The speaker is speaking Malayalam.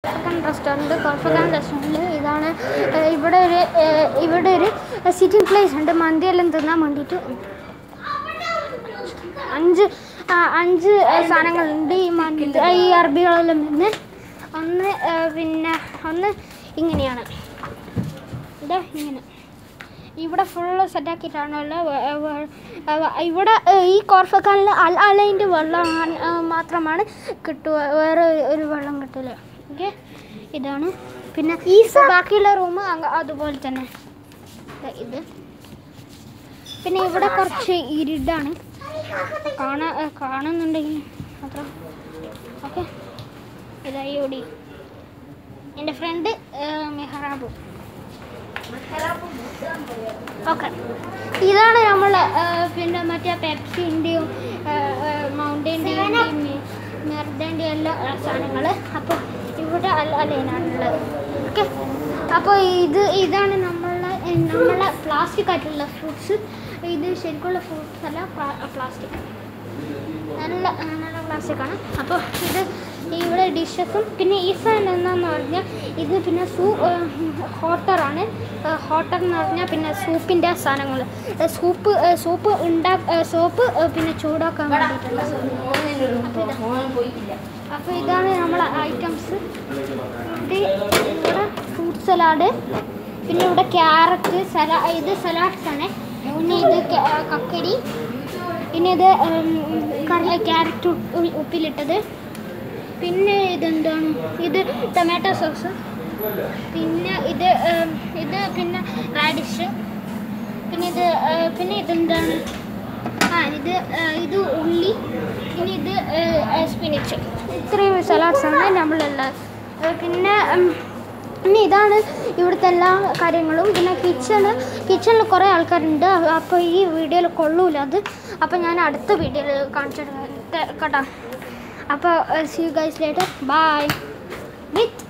റെസ്റ്റോറൻറ്റ് കോർഫക്കാൻ റെസ്റ്റോറൻറ്റിൽ ഇതാണ് ഏഹ്, ഇവിടെ ഒരു ഏഹ്, ഇവിടെ ഒരു സിറ്റിംഗ് പ്ലേസ് ഉണ്ട് മന്തിയെല്ലാം തിന്നാൻ വേണ്ടിയിട്ട് അഞ്ച് ആ, അഞ്ച് ഏഹ്, സാധനങ്ങളുണ്ട് ഈ മന്തി ഈ അറബികളെല്ലാം പിന്നെ ഒന്ന് ഏഹ്, പിന്നെ ഒന്ന് ഇങ്ങനെയാണ് ഇതാ ഇങ്ങനെ ഇവിടെ ഫുള്ള് സെറ്റാക്കിയിട്ടാണുള്ള ഇവിടെ ഏഹ്, ഈ കോർഫക്കാനിൽ അൽ അലൈൻ്റെ വെള്ളം ആണ്- ആ, മാത്രമാണ് കിട്ടുക വേറെ ഒരു വെള്ളം കിട്ടില്ല ഓക്കെ ഇതാണ് പിന്നെ ഈ ബാക്കിയുള്ള റൂം അതുപോലെ തന്നെ ദേ ഇത് പിന്നെ ഇവിടെ കുറച്ച് ഇരുടാണ് കാണാ ഏഹ്, കാണുന്നുണ്ടെങ്കിൽ മാത്രം ഓക്കെ ഇതാ ഇവിടെ എൻ്റെ ഫ്രണ്ട് മെഹറാബു ഓക്കെ ഇതാണ് നമ്മൾ പിന്നെ മറ്റേ പെപ്സിൻ്റെയും മൗണ്ടൻ്റെയും മെർഡൻ്റെയും എല്ലാ സാധനങ്ങൾ അപ്പോൾ ഇവിടെ അല്ല അലൈനാണുള്ളത് ഓക്കെ അപ്പോൾ ഇത് ഇതാണ് നമ്മളെ നമ്മളെ പ്ലാസ്റ്റിക് ആയിട്ടുള്ള ഫ്രൂട്ട്സ് ഇത് ശരിക്കുള്ള ഫ്രൂട്ട്സ് അല്ല പ്ലാസ്റ്റിക് നല്ല നല്ല പ്ലാസ്റ്റിക് ആണ് അപ്പോൾ ഇത് ഇവിടെ ഡിഷസും പിന്നെ ഈ സാധനം എന്താന്ന് പറഞ്ഞാൽ ഇത് പിന്നെ സൂ ഹോട്ടറാണ് ഹോട്ടർ എന്ന് പറഞ്ഞാൽ പിന്നെ സൂപ്പിൻ്റെ സാധനങ്ങൾ സൂപ്പ് സൂപ്പ് ഉണ്ടാ സോപ്പ് പിന്നെ ചൂടാക്കാൻ വേണ്ടിയിട്ടുള്ള അപ്പോൾ ഇതാണ് നമ്മളെ ഐറ്റംസ് ഇത് ഇവിടെ ഫ്രൂട്ട് സലാഡ് പിന്നെ ഇവിടെ ക്യാരറ്റ് സലാ ഇത് സലാഡ്സ് ആണ് പിന്നെ ഇത് ക- കക്കരി പിന്നെ ഇത് ക്യാരറ്റ് ഉപ്പിലിട്ടത് പിന്നെ ഇതെന്താണ് ഇത് ടൊമാറ്റോ സോസ് പിന്നെ ഇത് ഉം, ഇത് പിന്നെ റാഡിഷ് പിന്നെ ഇത് ആ, പിന്നെ ഇതെന്താണ് ആ ഇത് ആ, ഇത് ഉള്ളി പിന്നെ ഇത് സ്പിനിച്ച് ഇത്രയും സലാഡ്സ് ആണ് നമ്മളുള്ളത് ആ, പിന്നെ ഉം, പിന്നെ ഇതാണ് ഇവിടുത്തെ എല്ലാ കാര്യങ്ങളും പിന്നെ കിച്ചണ് കിച്ചണിൽ കുറേ ആൾക്കാരുണ്ട് അപ്പോൾ ഈ വീഡിയോയിൽ കൊള്ളൂല അത് അപ്പോൾ ഞാൻ അടുത്ത വീഡിയോയിൽ കാണിച്ചിട്ട് കേട്ടോ അപ്പോൾ see you guys later bye with